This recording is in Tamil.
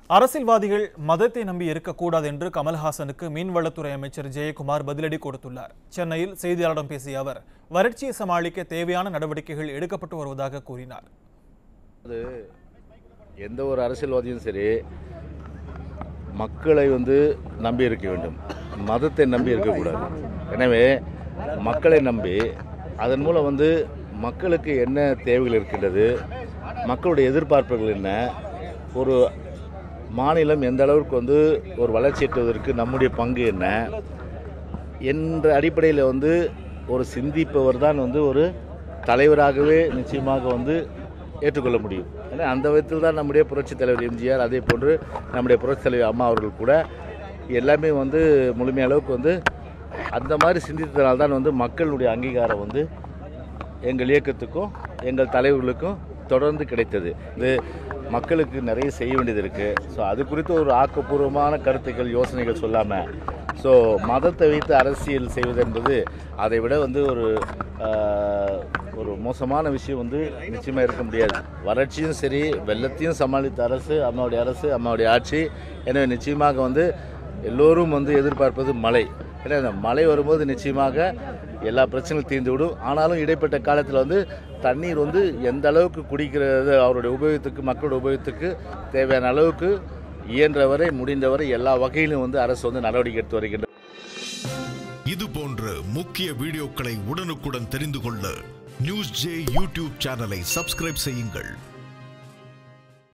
அரசியல்வாதிகள் மதத்தை நம்பி இருக்கக்கூடாது என்று கமல்ஹாசனுக்கு மீன்வளத்துறை அமைச்சர் ஜெயக்குமார் பதிலடி கொடுத்துள்ளார் சென்னையில் செய்தியாளரிடம் பேசிய அவர் வறட்சியை சமாளிக்க தேவையான நடவடிக்கைகள் எடுக்கப்பட்டு வருவதாக கூறினார் அது எந்த ஒரு அரசியல்வாதியும் சரி மக்களை வந்து நம்பி இருக்க வேண்டும் மதத்தை நம்பி இருக்கக்கூடாது எனவே மக்களை நம்பி அதன் மூலம் வந்து மக்களுக்கு என்ன தேவைகள் இருக்கின்றது மக்களுடைய எதிர்பார்ப்புகள் என்ன ஒரு மாநிலம் எந்த அளவுக்கு வந்து ஒரு வளர்ச்சி எட்டுவதற்கு நம்முடைய பங்கு என்ன என்ற அடிப்படையில் வந்து ஒரு சிந்திப்பவர் தான் வந்து ஒரு தலைவராகவே நிச்சயமாக வந்து ஏற்றுக்கொள்ள முடியும் ஏன்னா அந்த விதத்தில் தான் நம்முடைய புரட்சித் தலைவர் எம்ஜிஆர் அதே போன்று நம்முடைய புரட்சித் தலைவர் அம்மா அவர்கள் கூட எல்லாமே வந்து முழுமைய அளவுக்கு வந்து அந்த மாதிரி சிந்தித்ததால் தான் வந்து மக்களுடைய அங்கீகாரம் வந்து எங்கள் இயக்கத்துக்கும் எங்கள் தலைவர்களுக்கும் தொடர்ந்து கிடைத்தது இது மக்களுக்கு நிறைய செய்ய வேண்டியது இருக்குது ஸோ அது குறித்து ஒரு ஆக்கப்பூர்வமான கருத்துக்கள் யோசனைகள் சொல்லாமல் ஸோ மதத்தை வைத்து அரசியல் செய்வது என்பது அதை விட வந்து ஒரு ஆஹ், ஒரு மோசமான விஷயம் வந்து நிச்சயமாக இருக்க முடியாது வறட்சியும் சரி வெள்ளத்தையும் சமாளித்த அரசு அம்மாவுடைய அரசு அம்மாவுடைய ஆட்சி எனவே நிச்சயமாக வந்து எல்லோரும் வந்து எதிர்பார்ப்பது மழை ஏன்னா இந்த மழை வரும்போது நிச்சயமாக எல்லா பிரச்சனையும் தீர்ந்து விடும் ஆனாலும் இடைப்பட்ட காலத்தில் வந்து தண்ணீர் வந்து எந்த அளவுக்கு குடிக்கிறது அவருடைய உபயோகத்துக்கு மக்களோட உபயோகத்துக்கு தேவையான அளவுக்கு இயன்றவரை முடிந்தவரை எல்லா வகையிலும் வந்து அரசு வந்து நடவடிக்கை எடுத்து வருகின்றது இது போன்ற முக்கிய வீடியோக்களை உடனுக்குடன் தெரிந்து கொள்ள நியூஸ் ஜே யூடியூப் சேனலை சப்ஸ்கிரைப் செய்யுங்கள்